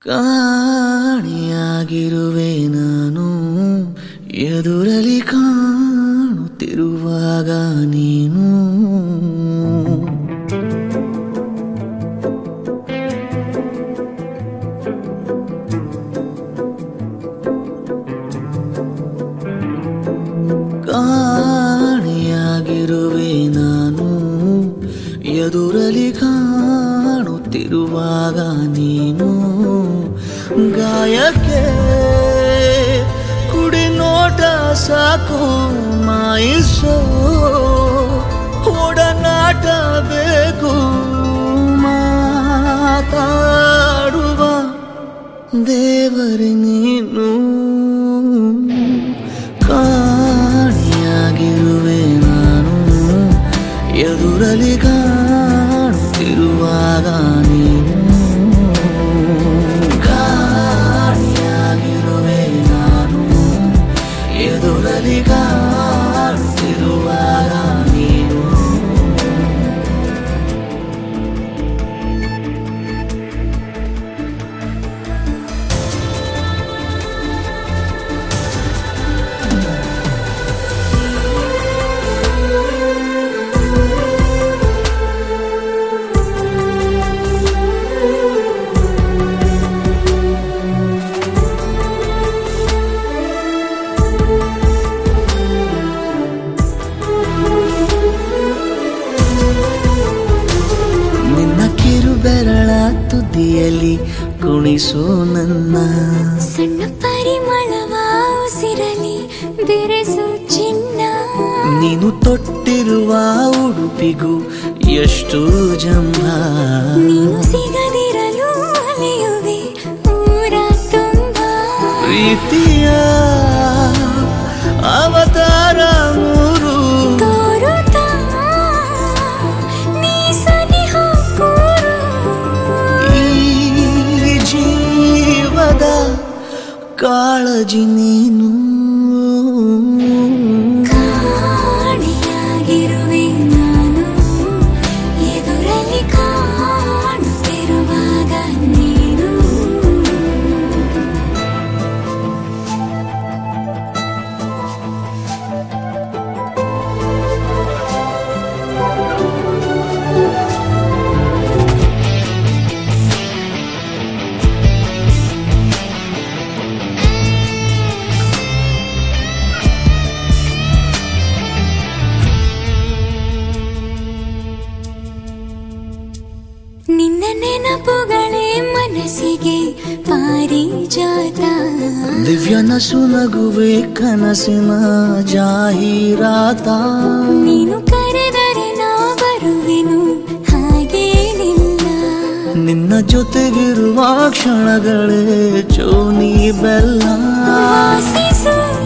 ಕಾಣಿಯಾಗಿರುವೆ ನಾನು ಎದುರಲಿ ಕಾಣುತ್ತಿರುವಾಗ ನೀನು ಕಾಣಿಯಾಗಿರುವೆ ನಾನು ಎದುರಲಿ ಕಾಣುತ್ತಿರುವಾಗ ನೀನು ಗಾಯಕ್ಕೆ ಕುಡಿ ನೋಟ ಸಾಕು ಮಾಯಿಸೋ ಒಡನಾಟ ಬೇಕು ಮಾತಾಡುವ ದೇವರೇ ನೀನು ಕಾಣಿಯಾಗಿರುವೆ ನಾನು ಎದುರಲಿ ಕಾಣುತ್ತಿರುವಾಗ ನೀನು ಕಾಣಿಯಾಗಿರುವೆ ನಾನು ಎದುರಲಿ ಕಾಣುತ್ತಿರುವಾಗ ನೀನು ನಿನ್ನ ಕಿರು ಬೆರಳ ತುದಿಯಲ್ಲಿ ಕುಣಿಸು ನನ್ನ ಸಣ್ಣ ಪರಿಮಳವ ಉಸಿರಲಿ ಬೆರೆಸು ಚಿನ್ನ ನೀನು ತೊಟ್ಟಿರುವ ಉಡುಪಿಗೂ ಎಷ್ಟು ಜಂಭ ನೀನು ಸಿಗದಿರಲು ಅಲೆಯುವೆ ಊರ ತುಂಬ ಪ್ರೀತಿಯ ಅವತಾರ ಮೂರು ತೋರುತ್ತಾ ನೀ ಸನಿಹ ಕೂರು. ಈ ಜೀವದ ಕಾಳಜಿ ನೀನು ಕಾಣಿಯಾಗಿರುವೆ ನಾನು ಎದುರಲ್ಲಿ ಕಾಣುತ್ತಿರುವಾಗ ನೀನು ನಿನ್ನ ನೆನಪುಗಳೇ ಮನಸ್ಸಿಗೆ ಪಾರಿಜಾತ ದಿವ್ಯ ನಸು ನಗುವೆ ಕನಸಿನ ಜಾಹೀರಾತ ನೀನು ಕರೆದರೆ ನಾ ಬರುವೆನು ಹಾಗೇನಿಲ್ಲ ನಿನ್ನ ಜೊತೆಗಿರುವ ಕ್ಷಣಗಳೇ ಚೋನಿ ಬೆಲ್ಲ ವಾಸಿಸು